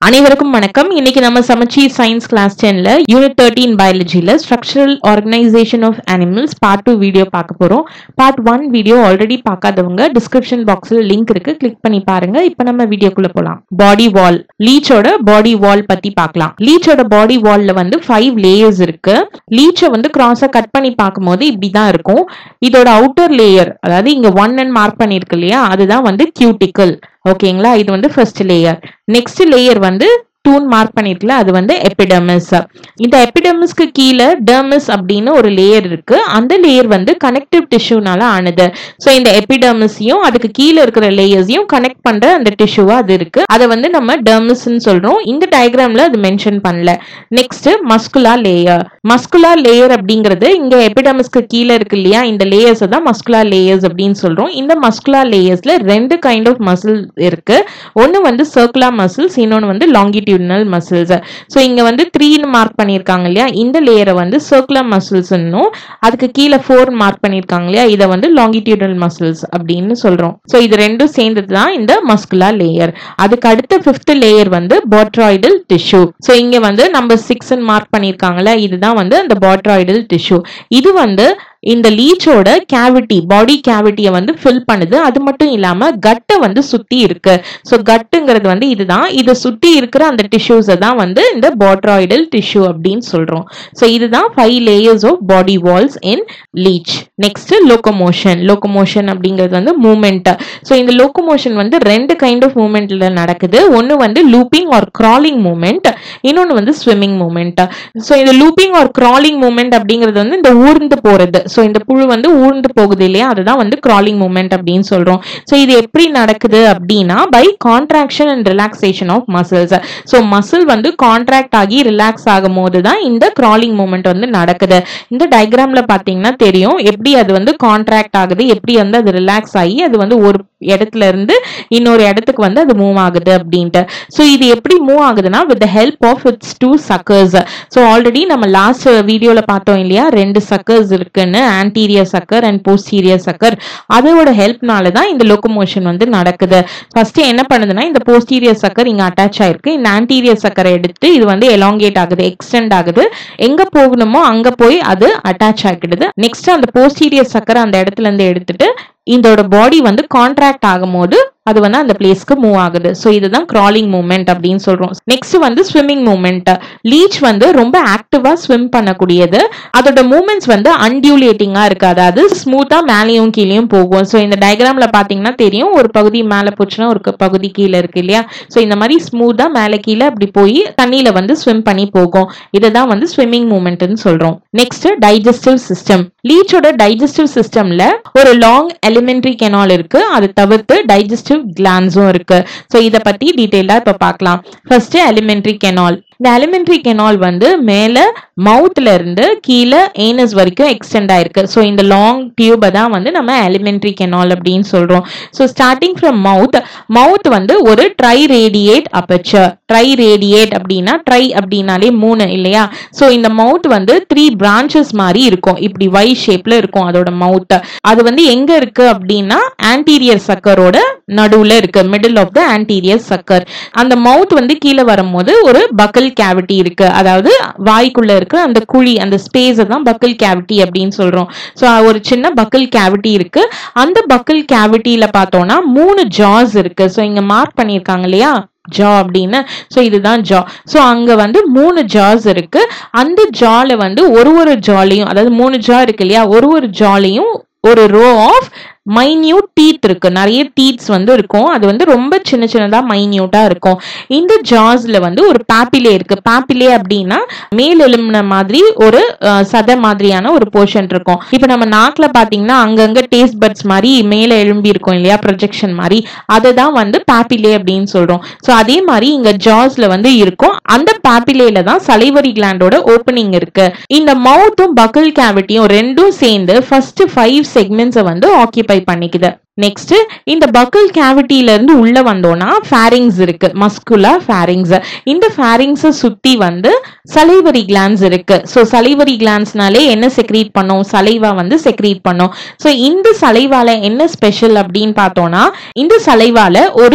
அனைவருக்கும் வணக்கம் இன்னைக்கு நம்ம சமச்சீர் சயின்ஸ் கிளாஸ் டென்ல யூனிட் தேர்ட்டீன் பயாலஜில structural organisation of animals part two video பார்க்க போறோம் பார்ட் ஒன் வீடியோ ஆல்ரெடி பார்க்காதவங்க டிஸ்கிரிப்ஷன் பாக்ஸ்ல லிங்க் இருக்கு கிளிக் பண்ணி பாருங்க இப்போ நம்ம வீடியோக்குள்ள போலாம் பாடி வால் லீச்சோட பாடி வால் பத்தி பார்க்கலாம் லீச்சோட பாடி வால்ல வந்து ஃபைவ் லேயர்ஸ் இருக்கு லீச்சை வந்து கிராஸா கட் பண்ணி பார்க்கும்போது இப்படிதான் இருக்கும் இதோட அவுட்டர் லேயர் அதாவது இங்க ஒன் அண்ட் மார்க் பண்ணிருக்கு இல்லையா அதுதான் வந்து கியூட்டிக்கல் ஓகேங்களா இது வந்து ஃபர்ஸ்ட் லேயர் நெக்ஸ்ட் லேயர் வந்து டூன் மார்க் பண்ணிருக்கல அது வந்து எபிடமிஸ் இந்த எபிடமிஸ்க்கு கீழே டெர்மிஸ் அப்படின்னு ஒரு லேயர் இருக்கு அந்த லேயர் வந்து கனெக்டிவ் டிஷ்யூனால ஆனது ஸோ இந்த எபிடமிஸையும் அதுக்கு கீழே இருக்கிற லேயர்ஸையும் கனெக்ட் பண்ற அந்த டிஷ்யூவா அது இருக்கு அதை வந்து நம்ம டெர்மிஸ்ன்னு சொல்றோம் இந்த டயக்ராம்ல அது மென்ஷன் பண்ணல next muscular layer muscular layer அப்படிங்கிறது இங்க எபிடமிஸ்க்கு கீழே இருக்கு இல்லையா இந்த லேயர்ஸ் தான் மஸ்குலா லேயர்ஸ் அப்படின்னு சொல்றோம் இந்த மஸ்குலா லேயர்ஸ்ல ரெண்டு கைண்ட் ஆஃப் மசில் இருக்கு ஒன்னு வந்து சர்க்குலா மசில்ஸ் இன்னொன்னு வந்து லாங்கிடியூடினல் மசில்ஸ் ஸோ இங்க வந்து த்ரீன்னு மார்க் பண்ணியிருக்காங்க இல்லையா இந்த லேயரை வந்து சர்க்குலர் மசில்ஸ்னும் அதுக்கு கீழே ஃபோர் மார்க் பண்ணியிருக்காங்க இல்லையா இதை வந்து லாங்கிடியூடல் மசில்ஸ் அப்படின்னு சொல்றோம் ஸோ இது ரெண்டும் சேர்ந்தது தான் இந்த மஸ்குலா லேயர் அதுக்கு அடுத்த ஃபிஃப்த் லேயர் வந்து பாட்ராய்டல் டிஷ்யூ ஸோ இங்க வந்து நம்பர் சிக்ஸ் மார்க் பண்ணியிருக்காங்கல்ல இதுதான் வந்து அந்த பாட்ராய்டல் டிஷ்யூ இது வந்து இந்த லீச்சோட கேவிட்டி பாடி கேவிட்டியை வந்து ஃபில் பண்ணுது அது மட்டும் இல்லாம கட்டை வந்து சுத்தி இருக்கு ஸோ கட்டுங்கிறது வந்து இதுதான் இதை சுத்தி இருக்கிற அந்த டிஷ்யூஸை தான் வந்து இந்த பாட்ராய்டல் டிஷ்யூ அப்படின்னு சொல்றோம் ஸோ இதுதான் five layers of body walls in leech next locomotion locomotion அப்படிங்கிறது வந்து மூமெண்ட் ஸோ இந்த லோகோமோஷன் வந்து ரெண்டு கைண்ட் ஆஃப் மூமெண்ட்ல நடக்குது ஒன்று வந்து லூப்பிங் ஆர் கிராலிங் மூமெண்ட் இன்னொன்று வந்து ஸ்விம்மிங் மூமெண்ட் ஸோ இந்த லூப்பிங் ஆர் கிராலிங் மூமெண்ட் அப்படிங்கிறது வந்து இந்த ஊர்ந்து போறது ஸோ இந்த புழு வந்து ஊர்ந்து போகுது இல்லையா அதுதான் வந்து கிராலிங் மூமெண்ட் அப்படின்னு சொல்றோம் ஸோ இது எப்படி நடக்குது அப்படின்னா by contraction and relaxation of muscles so muscle வந்து கான்ட்ராக்ட் ஆகி ரிலாக்ஸ் ஆகும் போது தான் இந்த கிராலிங் மூமெண்ட் வந்து நடக்குது இந்த டயக்ராம்ல பாத்தீங்கன்னா தெரியும் எப்படி அது வந்து கான்ட்ராக்ட் ஆகுது எப்படி வந்து அது ரிலாக்ஸ் ஆகி அது வந்து ஒரு இடத்துல இருந்து இன்னொரு இடத்துக்கு வந்து அது மூவ் ஆகுது அப்படின்ட்டு ஸோ இது எப்படி மூவ் ஆகுதுன்னா with help of its two suckers so already நம்ம லாஸ்ட் வீடியோல பார்த்தோம் இல்லையா ரெண்டு சக்கர்ஸ் இருக்குன்னு ஆன்டீரியர் சக்கர் அண்ட் போஸ்டீரியர் சக்கர் அதோட ஹெல்ப்னால தான் இந்த லோகோமோஷன் வந்து நடக்குது ஃபர்ஸ்ட் என்ன பண்ணுதுன்னா இந்த போஸ்டீரியர் சக்கர் இங்க அட்டாச் ஆயிருக்கு இந்த ஆன்டீரியர் சக்கரை எடுத்து இது வந்து எலாங்கேட் ஆகுது எக்ஸ்டெண்ட் ஆகுது எங்க போகணுமோ அங்க போய் அது அட்டாச் ஆகிடுது நெக்ஸ்ட் அந்த போஸ்டீரியர் சக்கரை அந்த இடத்துல இருந்து எடுத்துட்டு இதோட பாடி வந்து கான்ட்ராக்ட் ஆகும்போது அது வந்து அந்த பிளேஸ்க்கு மூவ் ஆகுது ஸோ இதுதான் கிராலிங் மூமெண்ட் அப்படின்னு சொல்றோம் நெக்ஸ்ட் வந்து ஸ்விம்மிங் மூமெண்ட் லீச் வந்து ரொம்ப ஆக்டிவா ஸ்விம் பண்ணக்கூடியது அதோட மூமெண்ட்ஸ் வந்து அன்டியூலேட்டிங்கா இருக்கு அதாவது ஸ்மூத்தா மேலேயும் கீழேயும் போகும் ஸோ இந்த டயக்ராம்ல பாத்தீங்கன்னா தெரியும் ஒரு பகுதி மேலே போச்சுன்னா ஒரு க- பகுதி கீழே இருக்கு இல்லையா ஸோ இந்த மாதிரி ஸ்மூத்தா மேலே கீழே அப்படி போய் தண்ணியில வந்து ஸ்விம் பண்ணி போகும் இதுதான் வந்து ஸ்விம்மிங் மூமெண்ட்னு சொல்றோம் நெக்ஸ்ட் டைஜஸ்டிவ் சிஸ்டம் லீச்சோட டைஜஸ்டிவ் சிஸ்டம்ல ஒரு லாங் எலிமெண்ட்ரி கெனால் இருக்கு அது தவிர்த்து டைஜஸ்டிவ் கிளான்ஸும் இருக்கு ஸோ இதை பத்தி டீட்டெயிலா இப்ப பார்க்கலாம் ஃபர்ஸ்ட் எலிமெண்ட்ரி கெனால் இந்த எலிமெண்ட்ரி கெனால் வந்து மேல மவுத்ல இருந்து கீழே ஏனஸ் வரைக்கும் எக்ஸ்டெண்ட் ஆயிருக்கு ஸோ இந்த லாங் டியூபை தான் வந்து நம்ம எலிமெண்ட்ரி கெனால் அப்படின்னு சொல்றோம் so starting from mouth mouth வந்து ஒரு triradiate aperture triradiate அப்படின்னா ட்ரை அப்படின்னாலே மூணு இல்லையா ஸோ இந்த மவுத் வந்து த்ரீ பிரான்ச்சஸ் மாதிரி இருக்கும் இப்படி வை ஷேப்ல இருக்கும் அதோட மவுத் அது வந்து எங்க இருக்கு அப்படின்னா ஆன்டீரியர் சக்கரோட நடுவுல இருக்கு மிடில் ஆஃப் த ஆன்டீரியர் சக்கர் அந்த மவுத் வந்து கீழே வரும்போது ஒரு பக்கல் கேவிட்டி இருக்கு அதாவது வாய்க்குள்ள இருக்க அந்த குழி அந்த ஸ்பேஸை தான் பக்கல் கேவிட்டி அப்படின்னு சொல்றோம் ஸோ ஒரு சின்ன பக்கல் கேவிட்டி இருக்கு அந்த பக்கல் கேவிட்டியில பார்த்தோம்னா மூணு ஜாஸ் இருக்கு ஸோ இங்க மார்க் பண்ணியிருக்காங்க இல்லையா ஜா அப்படின்னு ஸோ இதுதான் ஜா ஸோ அங்க வந்து மூணு ஜாஸ் இருக்கு அந்த ஜால வந்து ஒரு ஒரு ஜாலையும் அதாவது மூணு ஜா இருக்கு இல்லையா ஒரு ஒரு ஜாலையும் ஒரு ரோ ஆஃப் மைன்யூட் டீத் இருக்கு நிறைய டீத்ஸ் வந்து இருக்கும் அது வந்து ரொம்ப சின்ன சின்னதா மைன்யூட்டா இருக்கும் இந்த ஜாஸ்ல வந்து ஒரு பாப்பிலே இருக்கு பாப்பிலே அப்படின்னா மேல் எலும்பின மாதிரி ஒரு அஹ், சதை மாதிரியான ஒரு போர்ஷன் இருக்கும் இப்போ நம்ம நாக்குல பாத்தீங்கன்னா அங்கங்க டேஸ்ட் பட்ஸ் மாதிரி மேலே எழும்பி இருக்கும் இல்லையா ப்ரொஜெக்ஷன் மாதிரி அதை தான் வந்து பாப்பிலே அப்படின்னு சொல்றோம் ஸோ அதே மாதிரி இங்க ஜாஸ்ல வந்து இருக்கும் அந்த பாப்பிலேல தான் சலைவரி கிளாண்டோட ஓப்பனிங் இருக்கு இந்த மவுத்தும் பக்கல் கேவிட்டியும் ரெண்டும் சேர்ந்து ஃபர்ஸ்ட் ஃபைவ் செக்மெண்ட்ஸை வந்து ஆக்கியபை பண்ணிக்குது நெக்ஸ்ட் இந்த பக்கல் கேவிட்டில இருந்து உள்ள வந்தோம்னா ஃபேரிங்ஸ் இருக்கு மஸ்குலா ஃபேரிங்ஸ் இந்த ஃபேரிங்ஸை சுத்தி வந்து சலைவரி கிளான்ஸ் இருக்கு ஸோ சலைவரி கிளான்ஸ்னாலே என்ன செக்ரீட் பண்ணும் சலைவா வந்து செக்ரீட் பண்ணும் ஸோ இந்த சலைவால என்ன ஸ்பெஷல் அப்படின்னு பார்த்தோம்னா இந்த சலைவால ஒரு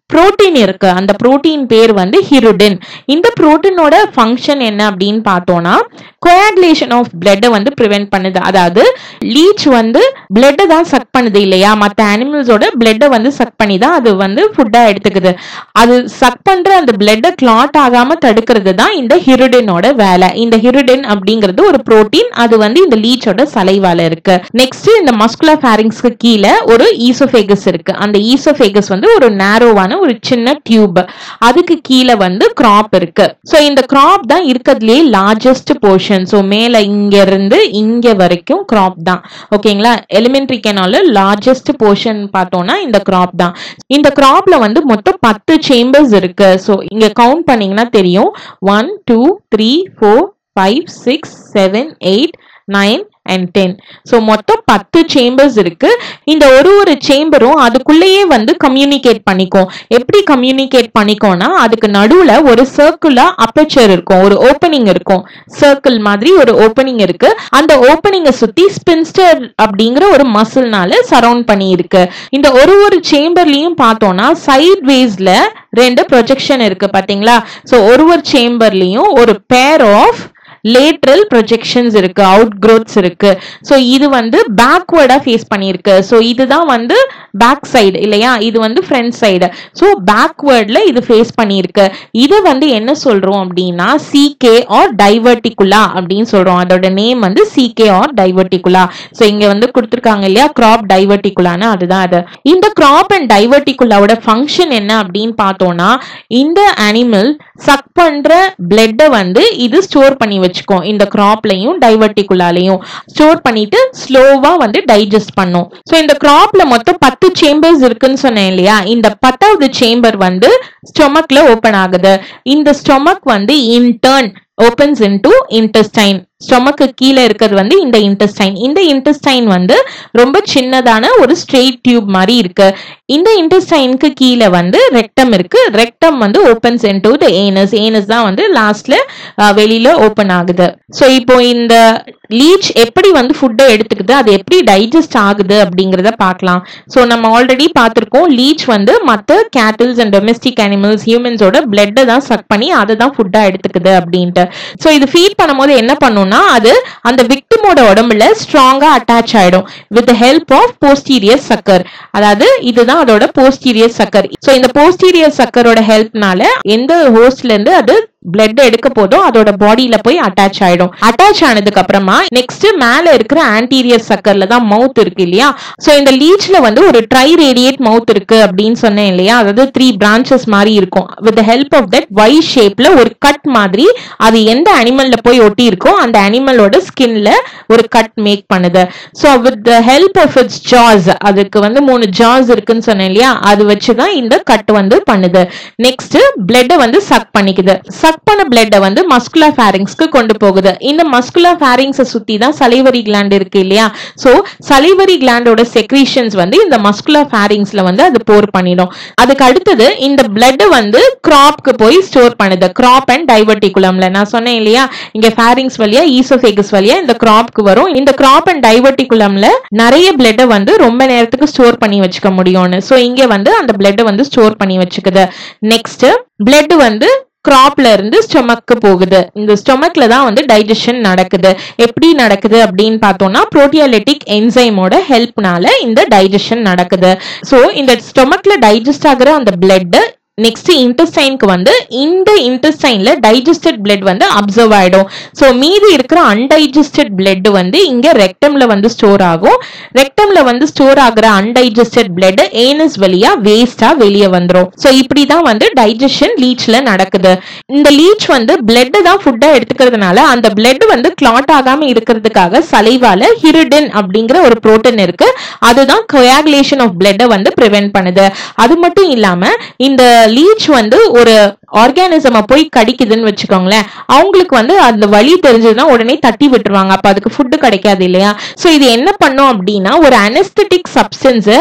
புரோட்டீன் இருக்கு அந்த புரோட்டீன் பேர் வந்து ஹிருடின் இந்த புரோட்டீனோட ஃபங்க்ஷன் என்ன அப்படின்னு பார்த்தோம்னா கோஆகுலேஷன் ஆஃப் பிளட்டை வந்து ப்ரிவென்ட் பண்ணுது அதாவது லீச் வந்து பிளட்டை தான் சக் பண்ணுது இல்லையா மற்ற அனிமல்ஸோட பிளட்டை வந்து சக் பண்ணி தான் அது வந்து ஃபுட்டா எடுத்துக்குது அது சக் பண்ற அந்த பிளட்டை கிளாட் ஆகாம தடுக்கிறது தான் இந்த ஹிருடினோட வேலை இந்த ஹிருடின் அப்படிங்கிறது ஒரு புரோட்டீன் அது வந்து இந்த லீச்சோட சலைவால இருக்கு நெக்ஸ்ட் இந்த மஸ்குலர் ஃபேரிங்ஸ்க்கு கீழே ஒரு ஈசோஃபேகஸ் இருக்கு அந்த ஈசோஃபேகஸ் வந்து ஒரு நேரோவான ஒரு சின்ன டியூப் அதுக்கு கீழே வந்து கிராப் இருக்கு ஸோ இந்த கிராப் தான் இருக்கிறதுலே லார்ஜஸ்ட் போர்ஷன் ஸோ மேல இங்க இருந்து இங்க வரைக்கும் கிராப் தான் ஓகேங்களா எலிமெண்ட்ரி கேனால லார்ஜஸ்ட் போர்ஷன் பார்த்தோம்னா இந்த கிராப் தான் இந்த கிராப்ல வந்து மொத்தம் பத்து சேம்பர்ஸ் இருக்கு ஸோ இங்க கவுண்ட் பண்ணீங்கன்னா தெரியும் one two three four five six seven eight nine and ten so மொத்தம் பத்து சேம்பர்ஸ் இருக்கு இந்த ஒரு ஒரு சேம்பரும் அதுக்குள்ளேயே வந்து கம்யூனிகேட் பண்ணிக்கும் எப்படி கம்யூனிகேட் பண்ணிக்கோம்னா அதுக்கு நடுவுல ஒரு சர்க்குலா அப்பச்சர் இருக்கும் ஒரு ஓப்பனிங் இருக்கும் சர்க்கிள் மாதிரி ஒரு ஓப்பனிங் இருக்கு அந்த ஓப்பனிங்கை சுத்தி ஸ்பின்ஸ்டர் அப்படிங்கிற ஒரு மசில்னால சரவுண்ட் பண்ணி இருக்கு இந்த ஒரு ஒரு சேம்பர்லயும் பார்த்தோம்னா சைட் வேஸ்ல ரெண்டு ப்ரொஜெக்ஷன் இருக்கு பாத்தீங்களா ஸோ ஒரு ஒரு சேம்பர்லயும் ஒரு பேர் ஆஃப் லேட்ரல் ப்ரொஜெக்ஷன்ஸ் இருக்கு அவுட் க்ரோத்ஸ் இருக்கு ஸோ இது வந்து பேக்வேர்டா ஃபேஸ் பண்ணியிருக்கு ஸோ இதுதான் வந்து பேக் சைடு இல்லையா இது வந்து ஃப்ரண்ட் சைடு ஸோ பேக்வேர்ட்ல இது ஃபேஸ் பண்ணியிருக்கு இதை வந்து என்ன சொல்றோம் அப்படின்னா சிகே ஆர் டைவர்டிகுலா அப்படின்னு சொல்றோம் அதோட நேம் வந்து சிகே ஆர் டைவர்டிகுலா ஸோ இங்க வந்து கொடுத்துருக்காங்க இல்லையா கிராப் டைவர்டிகுலான்னு அதுதான் அது இந்த கிராப் அண்ட் டைவர்டிகுலாவோட ஃபங்க்ஷன் என்ன அப்படின்னு பார்த்தோம்னா இந்த அனிமல் சக் பண்ற பிளட்டை வந்து இது ஸ்டோர் பண்ணி வச்சுக்கும் இந்த கிராப்லையும் டைவர்டிகுலாலையும் ஸ்டோர் பண்ணிட்டு ஸ்லோவா வந்து டைஜஸ்ட் பண்ணும் ஸோ இந்த கிராப்ல மொத்தம் பத்து சேம்பர்ஸ் இருக்குன்னு சொன்னேன் இல்லையா இந்த பத்தாவது சேம்பர் வந்து ஸ்டொமக்ல ஓபன் ஆகுது இந்த ஸ்டொமக் வந்து இன்டர்ன் ஓபன்ஸ் இன்டு இன்டெஸ்டைன் ஸ்டொமக்கு கீழே இருக்கிறது வந்து இந்த இன்டெஸ்டைன் இந்த இன்டெஸ்டைன் வந்து ரொம்ப சின்னதான ஒரு ஸ்ட்ரெயிட் டியூப் மாதிரி இருக்கு இந்த இன்டெஸ்டைனுக்கு கீழே வந்து ரெக்டம் இருக்கு ரெக்டம் வந்து ஓப்பன்ஸ் இன்டு த ஏனஸ் ஏனஸ் தான் வந்து லாஸ்ட்ல வெளியில ஓப்பன் ஆகுது ஸோ இப்போ இந்த லீச் எப்படி வந்து ஃபுட்டை எடுத்துக்குது அது எப்படி டைஜஸ்ட் ஆகுது அப்படிங்கிறத பார்க்கலாம் ஸோ நம்ம ஆல்ரெடி பார்த்துருக்கோம் லீச் வந்து மற்ற கேட்டில்ஸ் அண்ட் டொமெஸ்டிக் அனிமல்ஸ் ஹியூமன்ஸோட பிளட்டை தான் சக் பண்ணி அதை தான் ஃபுட்டாக எடுத்துக்குது அப்படின்ட்டு ஸோ இது ஃபீட் பண்ணும்போது என்ன பண்ணும்னா அது அந்த விக்டிமோட உடம்புல ஸ்ட்ராங்கா அட்டாச் ஆயிடும் வித் ஹெல்ப் ஆஃப் போஸ்டீரியர் சக்கர் அதாவது இதுதான் அதோட போஸ்டீரியர் சக்கர் ஸோ இந்த போஸ்டீரியர் சக்கரோட ஹெல்ப்னால எந்த ஹோஸ்ட்ல இருந்து அது பிளட் எடுக்க போதோ அதோட பாடியில போய் அட்டாச் ஆயிடும் அட்டாச் ஆனதுக்கு அப்புறமா நெக்ஸ்ட் மேல இருக்கிற ஆன்டீரியர் சக்கர்ல தான் மவுத் இருக்கு இல்லையா சோ இந்த லீச்ல வந்து ஒரு ட்ரை ரேடியேட் மவுத் இருக்கு அப்படின்னு சொன்னேன் இல்லையா அதாவது த்ரீ பிரான்ச்சஸ் மாதிரி இருக்கும் with help of that Y ஷேப்ல ஒரு கட் மாதிரி அது எந்த அனிமல்ல போய் ஒட்டி இருக்கோ அந்த அனிமலோட ஸ்கின்ல ஒரு கட் மேக் பண்ணுது so with the help of its jaws அதுக்கு வந்து மூணு ஜாஸ் இருக்குன்னு சொன்னேன் இல்லையா அது வச்சுதான் இந்த கட் வந்து பண்ணுது நெக்ஸ்ட் பிளட்டை வந்து சக் பண்ணிக்குது சக் பண்ண பிளட்டை வந்து மஸ்குலர் ஃபேரிங்ஸ்க்கு கொண்டு போகுது இந்த மஸ்குலர் ஃபேரிங்ஸை சுத்தி தான் சலைவரி கிளாண்ட் இருக்கு இல்லையா ஸோ சலைவரி கிளாண்டோட செக்ரீஷன்ஸ் வந்து இந்த மஸ்குலர் ஃபேரிங்ஸ்ல வந்து அது போர் பண்ணிடும் அதுக்கு அடுத்தது இந்த பிளட் வந்து கிராப்க்கு போய் ஸ்டோர் பண்ணுது கிராப் அண்ட் டைவர்டிகுலம்ல நான் சொன்னேன் இல்லையா இங்க ஃபேரிங்ஸ் வழியா ஈசோஃபேகஸ் வழியா இந்த கிராப்க்கு வரும் இந்த கிராப் அண்ட் டைவர்டிகுலம்ல நிறைய பிளட்டை வந்து ரொம்ப நேரத்துக்கு ஸ்டோர் பண்ணி வச்சுக்க முடியும்னு ஸோ இங்க வந்து அந்த பிளட்டை வந்து ஸ்டோர் பண்ணி வச்சுக்குது நெக்ஸ்ட் பிளட் வந்து கிராப்ல இருந்து ஸ்டொமக்கு போகுது இந்த ஸ்டொமக்ல தான் வந்து டைஜஷன் நடக்குது எப்படி நடக்குது அப்படின்னு பார்த்தோம்னா புரோட்டியாலிட்டிக் என்சைமோட ஹெல்ப்னால இந்த டைஜஷன் நடக்குது ஸோ இந்த ஸ்டொமக்ல டைஜஸ்ட் ஆகுற அந்த பிளட் நெக்ஸ்ட் இன்டெஸ்டைனுக்கு வந்து இந்த இன்டெஸ்டைன்ல டைஜஸ்டட் பிளட் வந்து அப்சர்வ் ஆயிடும் ஸோ மீதி இருக்கிற அன்டைஜஸ்டட் பிளட் வந்து இங்க ரெக்டம்ல வந்து ஸ்டோர் ஆகும் ரெக்டம்ல வந்து ஸ்டோர் ஆகுற அன்டைஜஸ்டட் பிளட் ஏனஸ் வழியா வேஸ்டா வெளியே வந்துரும் ஸோ இப்படிதான் வந்து டைஜஷன் லீச்ல நடக்குது இந்த லீச் வந்து பிளட் தான் ஃபுட்டா எடுத்துக்கிறதுனால அந்த பிளட் வந்து கிளாட் ஆகாம இருக்கிறதுக்காக சலைவால ஹிருடின் அப்படிங்கிற ஒரு புரோட்டீன் இருக்கு அதுதான் கொயாகுலேஷன் ஆஃப் பிளட்டை வந்து ப்ரிவென்ட் பண்ணுது அது மட்டும் இல்லாம இந்த லீச் வந்து ஒரு ஆர்கானிசம போய் கடிக்குதுன்னு வச்சுக்கோங்களேன் அவங்களுக்கு வந்து அந்த வலி தெரிஞ்சதுன்னா உடனே தட்டி விட்டுருவாங்க அப்ப அதுக்கு ஃபுட்டு கிடைக்காது இல்லையா சோ இது என்ன பண்ணும் அப்படின்னா ஒரு அனஸ்தட்டிக் சப்ஸ்டன்ஸ்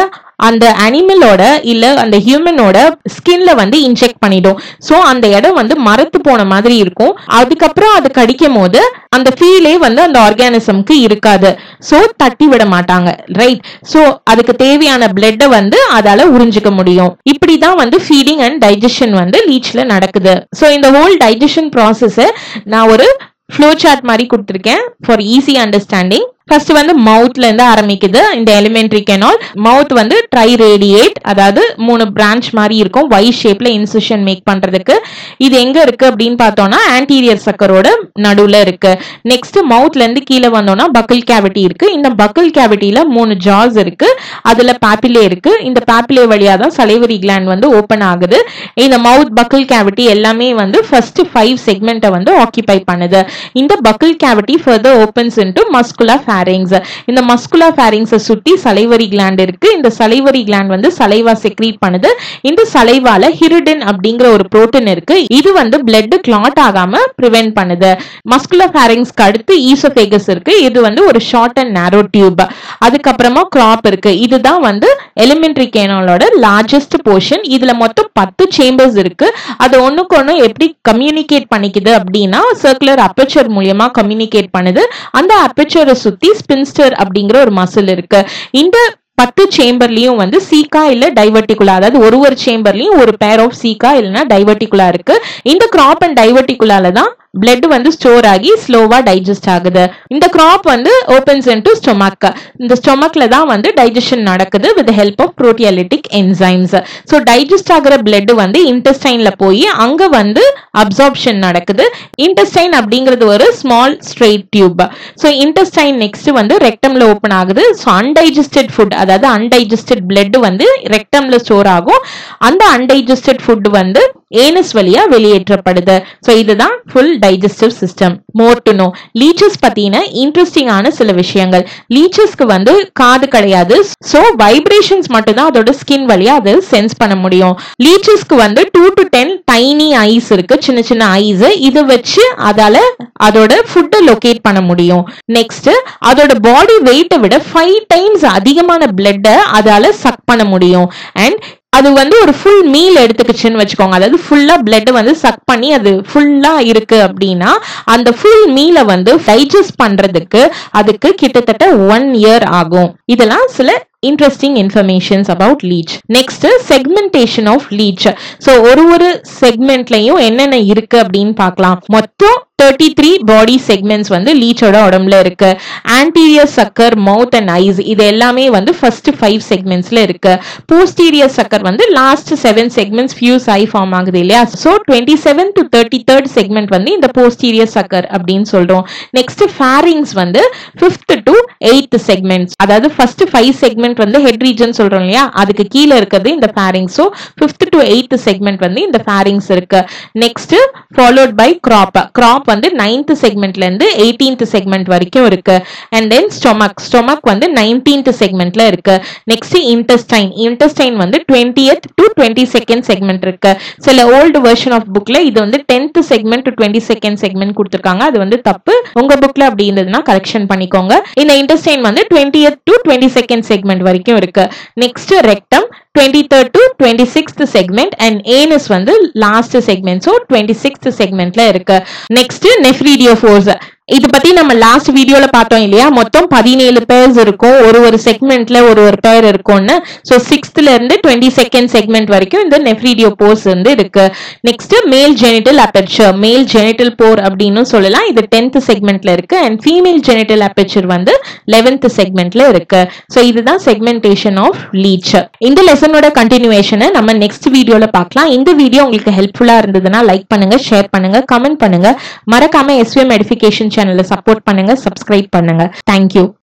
அந்த அனிமலோட இல்ல அந்த ஹியூமனோட ஸ்கின்ல வந்து இன்ஜெக்ட் பண்ணிடும் சோ அந்த இடம் வந்து மரத்து போன மாதிரி இருக்கும் அதுக்கப்புறம் அது கடிக்கும் போது அந்த ஃபீலே வந்து அந்த ஆர்கானிசம்க்கு இருக்காது சோ தட்டி விட மாட்டாங்க ரைட் சோ அதுக்கு தேவையான பிளட்டை வந்து அதால உறிஞ்சிக்க முடியும் இப்படிதான் வந்து ஃபீடிங் அண்ட் டைஜஷன் வந்து லீச்ல நடக்குது சோ இந்த ஹோல் டைஜஷன் ப்ராசஸ் நான் ஒரு ஃப்ளோ சார்ட் மாதிரி கொடுத்துருக்கேன் ஃபார் ஈஸி அண்டர்ஸ்டாண்டிங் ஃபர்ஸ்ட் வந்து மவுத்ல இருந்து ஆரம்பிக்குது இந்த எலிமெண்ட்ரி கெனால் மவுத் வந்து ட்ரை ரேடியேட் அதாவது மூணு பிரான்ச் மாதிரி இருக்கும் ஒய் ஷேப்ல இன்சிஷன் மேக் பண்றதுக்கு இது எங்க இருக்கு அப்படின்னு பார்த்தோம்னா ஆன்டீரியர் சக்கரோட நடுவுல இருக்கு நெக்ஸ்ட் மவுத்ல இருந்து கீழே வந்தோம்னா பக்கிள் கேவிட்டி இருக்கு இந்த பக்கிள் கேவிட்டில மூணு ஜாஸ் இருக்கு அதுல பாப்பிலே இருக்கு இந்த பாப்பிலே வழியா தான் சலைவரி கிளாண்ட் வந்து ஓபன் ஆகுது இந்த மவுத் பக்கிள் கேவிட்டி எல்லாமே வந்து ஃபர்ஸ்ட் ஃபைவ் செக்மெண்ட்டை வந்து ஆக்கிபை பண்ணுது இந்த buccal cavity further opens into muscular pharynx இந்த மஸ்குலா ஃபேரிங்ஸை சுத்தி சலைவரி கிளாண்ட் இருக்கு இந்த சலைவரி கிளாண்ட் வந்து சலைவா செக்ரீட் பண்ணுது இந்த சலைவால ஹிரிடின் அப்படிங்கிற ஒரு புரோட்டீன் இருக்கு இது வந்து பிளட் கிளாட் ஆகாம ப்ரிவென்ட் பண்ணுது மஸ்குலா ஃபேரிங்ஸ்க்கு அடுத்து ஈசோபேகஸ் இருக்கு இது வந்து ஒரு ஷார்ட் அண்ட் நேரோ டியூப் அதுக்கப்புறமா கிராப் இருக்கு இதுதான் வந்து எலிமெண்ட்ரி கேனாலோட லார்ஜஸ்ட் போர்ஷன் இதுல மொத்தம் பத்து சேம்பர்ஸ் இருக்கு அது ஒண்ணுக்கு ஒண்ணு எப்படி கம்யூனிகேட் பண்ணிக்குது அப்படின்னா சர்க்குலர் அப்பச்சர் மூலியமா கம்யூனிகேட் பண்ணுது அந்த அப்பச்சரை சுத்தி ஸ்பின்ஸ்டர் அப்படிங்கிற ஒரு மசில் இருக்கு இந்த பத்து சேம்பர்லயும் வந்து சீக்கா இல்ல டைவர்டிகுலா அதாவது ஒரு ஒரு சேம்பர்லயும் ஒரு பேர் ஆஃப் சீக்கா இல்லைன்னா டைவர்டிகுலா இருக்கு இந்த கிராப் அண்ட் டைவர்டிகுலால தான் பிளட் வந்து ஸ்டோர் ஆகி ஸ்லோவா டைஜஸ்ட் ஆகுது இந்த கிராப் வந்து ஓபன்ஸ் இன்டு ஸ்டொமக் இந்த ஸ்டொமக்ல தான் வந்து டைஜஷன் நடக்குது with help of proteolytic enzymes so digest ஆகிற பிளட் வந்து இன்டெஸ்டைன்ல போய் அங்க வந்து அப்சார்ப்ஷன் நடக்குது இன்டெஸ்டைன் அப்படிங்கிறது ஒரு small straight tube so intestine next வந்து ரெக்டம்ல ஓப்பன் ஆகுது ஸோ அன்டைஜஸ்டட் ஃபுட் அதாவது அன்டைஜஸ்டட் பிளட் வந்து ரெக்டம்ல ஸ்டோர் ஆகும் அந்த அன்டைஜஸ்டட் ஃபுட் வந்து ஏனஸ் வழியா வெளியேற்றப்படுது ஸோ இதுதான் full digestive system more to know leeches பத்தின இன்ட்ரெஸ்டிங்கான சில விஷயங்கள் லீச்சஸ்க்கு வந்து காது கிடையாது ஸோ வைப்ரேஷன்ஸ் மட்டும் தான் அதோட ஸ்கின் வழியா அது சென்ஸ் பண்ண முடியும் லீச்சஸ்க்கு வந்து two to ten tiny eyes இருக்கு சின்ன சின்ன ஐஸ் இது வச்சு அதால அதோட ஃபுட்டை லொகேட் பண்ண முடியும் நெக்ஸ்ட் அதோட பாடி வெயிட்டை விட ஃபைவ் டைம்ஸ் அதிகமான பிளட்டை அதால சக் பண்ண முடியும் அண்ட் அது வந்து ஒரு ஃபுல் மீல் எடுத்துக்கிச்சுன்னு வச்சுக்கோங்க அதாவது ஃபுல்லா பிளட் வந்து சக் பண்ணி அது ஃபுல்லா இருக்கு அப்படின்னா அந்த ஃபுல் மீலை வந்து டைஜஸ்ட் பண்றதுக்கு அதுக்கு கிட்டத்தட்ட ஒன் இயர் ஆகும் இதெல்லாம் சில interesting informations about leech next segmentation of leech so ஒரு ஒரு செக்மெண்ட்லயும் என்னென்ன இருக்கு அப்படின்னு பார்க்கலாம் மொத்தம் தேர்ட்டி த்ரீ பாடி செக்மெண்ட்ஸ் வந்து லீச்சோட உடம்புல இருக்கு ஆன்டீரியர் சக்கர் மவுத் அண்ட் ஐஸ் இது எல்லாமே வந்து ஃபர்ஸ்ட் ஃபைவ் செக்மெண்ட்ஸ்ல இருக்கு போஸ்டீரியர் சக்கர் வந்து லாஸ்ட் செவன் செக்மெண்ட்ஸ் ஃபியூஸ் ஐ ஃபார்ம் ஆகுது இல்லையா so twenty seven to thirty third segment வந்து இந்த போஸ்டீரியர் சக்கர் அப்படின்னு சொல்றோம் நெக்ஸ்ட் ஃபேரிங்ஸ் வந்து ஃபிஃப்த் டு எயித் செக்மெண்ட்ஸ் அதாவது ஃபர்ஸ்ட் ஃபைவ் செக்மெண்ட் வந்து ஹெட் ரீஜன் சொல்றோம் இல்லையா அதுக்கு கீழே இருக்கிறது இந்த pharynx so fifth to eighth segment வந்து இந்த ஃபேரிங்ஸ் இருக்கு next followed by crop crop வந்து நைன்த் செக்மெண்ட்ல இருந்து எயிட்டீன்த் செக்மெண்ட் வரைக்கும் இருக்கு அண்ட் தென் ஸ்டொமக் ஸ்டொமக் வந்து நைன்டீன்த் செக்மெண்ட்ல இருக்கு நெக்ஸ்ட் இன்டெஸ்டைன் இன்டெஸ்டைன் வந்து twentieth to twenty second segment இருக்கு சில ஓல்டு வெர்ஷன் ஆஃப் புக்ல இது வந்து tenth segment to twenty second segment கொடுத்துருக்காங்க அது வந்து தப்பு உங்க புக்ல அப்படி இருந்ததுன்னா கரெக்ஷன் பண்ணிக்கோங்க இந்த இன்டெஸ்டைன் வந்து twentieth to twenty second segment வரைக்கும் இருக்கு next rectum twenty third to twenty sixth segment and anus வந்து last segment so twenty sixth செக்மெண்ட்ல இருக்கு நெக்ஸ்ட் நெஃப்ரீடியோ ஃபோர்ஸ் இது பத்தி நம்ம லாஸ்ட் வீடியோல பார்த்தோம் இல்லையா மொத்தம் பதினேழு பேர்ஸ் இருக்கும் ஒரு ஒரு செக்மெண்ட்ல ஒரு ஒரு பேர் இருக்கும்னு ஸோ சிக்ஸ்த்ல இருந்து டுவெண்ட்டி செகண்ட் செக்மெண்ட் வரைக்கும் இந்த நெஃப்ரீடியோ போர்ஸ் வந்து இருக்கு நெக்ஸ்ட் மேல் ஜெனிட்டல் அப்பெச்சர் மேல் ஜெனிட்டல் போர் அப்படின்னு சொல்லலாம் இது டென்த் செக்மெண்ட்ல இருக்கு அண்ட் ஃபீமேல் ஜெனிட்டல் அப்பெச்சர் வந்து லெவன்த் செக்மெண்ட்ல இருக்கு ஸோ இதுதான் செக்மெண்டேஷன் ஆஃப் லீச் இந்த லெசனோட கண்டினியூவேஷனை நம்ம நெக்ஸ்ட் வீடியோல பார்க்கலாம் இந்த வீடியோ உங்களுக்கு ஹெல்ப்ஃபுல்லா இருந்ததுன்னா லைக் பண்ணுங்க ஷேர் பண்ணுங்க கமெண்ட் பண்ணுங்க மறக்காம எஸ்விஎம் எடுஃபிகேஷன் சேனலை சப்போர்ட் பண்ணுங்க சப்ஸ்கிரைப் பண்ணுங்க தேங்க்யூ